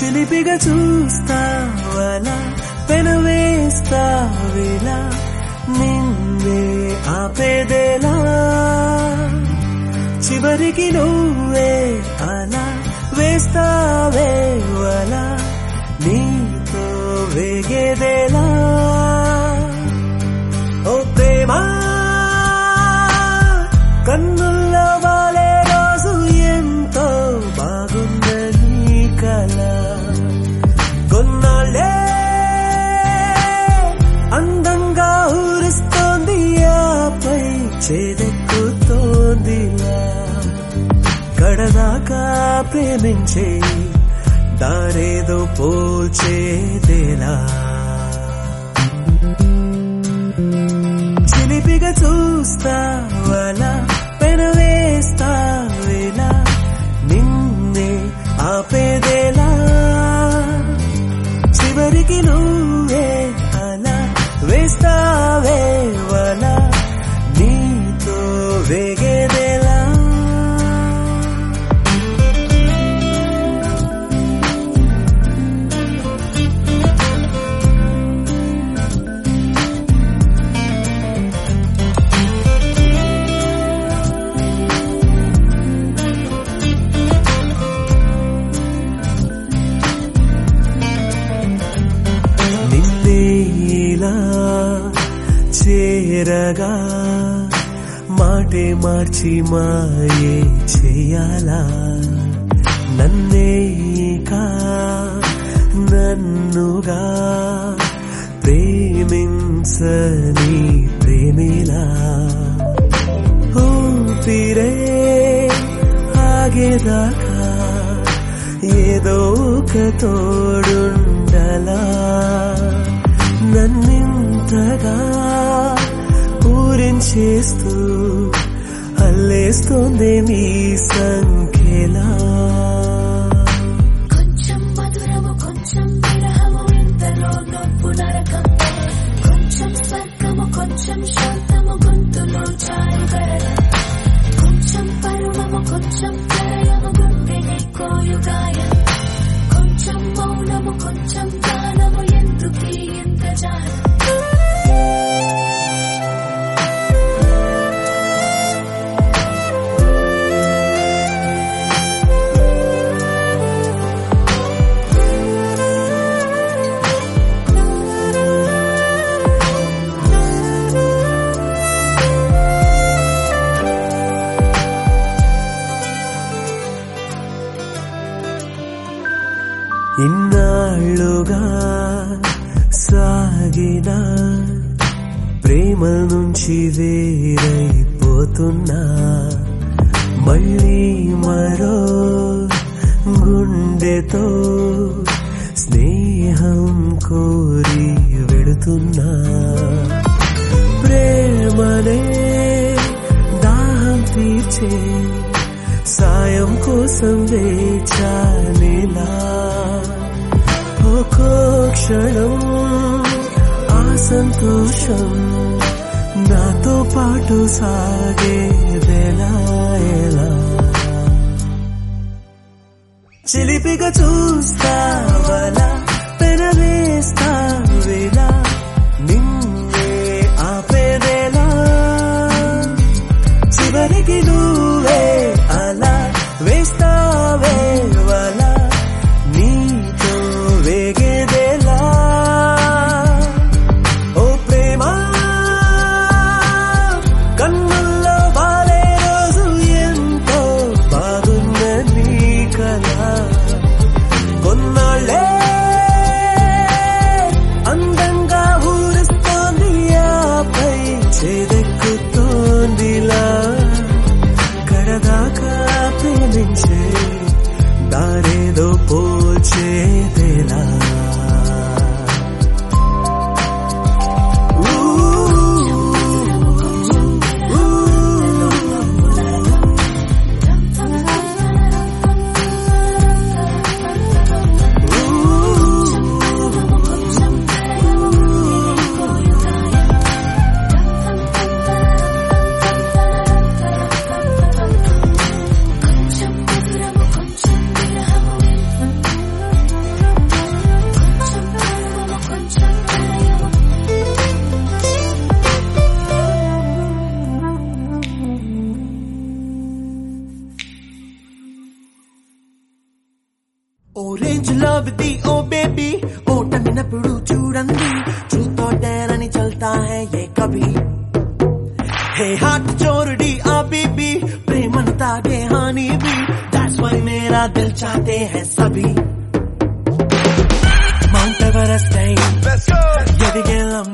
చిలిపిగా చూస్తావలా పెనవేస్తావిలా నిన్నే ఆపేదేలా చివరికి నువ్వే అలా వేస్తావే వలా నీతో వేగేదేలా ఓ ప్రేమ కన్నుల్లో వాలే రోజు ఎంతో బాగుందని కల కొన్నాళ్ళే అందంగా ఊరిస్తోంది ఆపై చేదెక్కుతోందిలా కడదాకా ప్రేమించే దారేదో పోల్చేదేలా చిలిపిగా చూస్తావలా పెనవేస్తావేలా నిన్నే ఆపేదేలా చివరికి నువ్వే అలా వేస్తావే వలా నీతో వేగేదేలా నిన్నే ఇలా చేరగా మాటే మార్చి మాయే చేయాలా నన్నే కా నన్నుగా ప్రేమించని ప్రేమిలా ఊపిరే ఆగేదాకా ఏదో ఒక తోడుండలా నన్నింతగా ఊరించేస్తూ అల్లేస్తోంది నీ సంఖ్యలా కొంచెం మధురము కొంచెం విరహము ఇంతలో నొప్పు నరకం కొంచెం స్వర్గము కొంచెం శాంతము గొంతులో చారు గరలం కొంచెం పరువము కొంచెం ప్రళయము గుండెని కోయు గాయం కొంచెం మౌనము కొంచెం గానము ఎందుకీ ఇంత జాలం ఇన్నాళ్ళుగా సాగిన ప్రేమ నుంచి వేరైపోతున్నా మళ్ళీ మరో గుండెతో స్నేహం కోరి వెడుతున్నా ప్రేమనే దాహం తీర్చే సాయం కోసం వేచాలిలా ఒక్కో క్షణం ఆ సంతోషం నాతో పాటు సాగేదెలా ఎలా చిలిపిగా చూస్తావలా పెనవేస్తావేలా నిన్నే ఆపేదేలా చివరికి నువ్వే అలా వేస్తావే వలా నీతో వేగేదేలా ఓ ప్రేమ కన్నుల్లో బాలే రోజు ఎంతో బాగుందని కల కొన్నాళ్ళ orange love the oh baby ఓటమినప్పుడు చూడండి ట్రూత్ డేర్ అని చల్తా హై ఏ కభీ హే హార్ట్ చోరుడి ఆ బేబీ ప్రేమను తాగే హాని भी that's why मेरा दिल चाहते हैं सभी మౌంట్ ఎవరెస్ట్ అయి ఎదిగే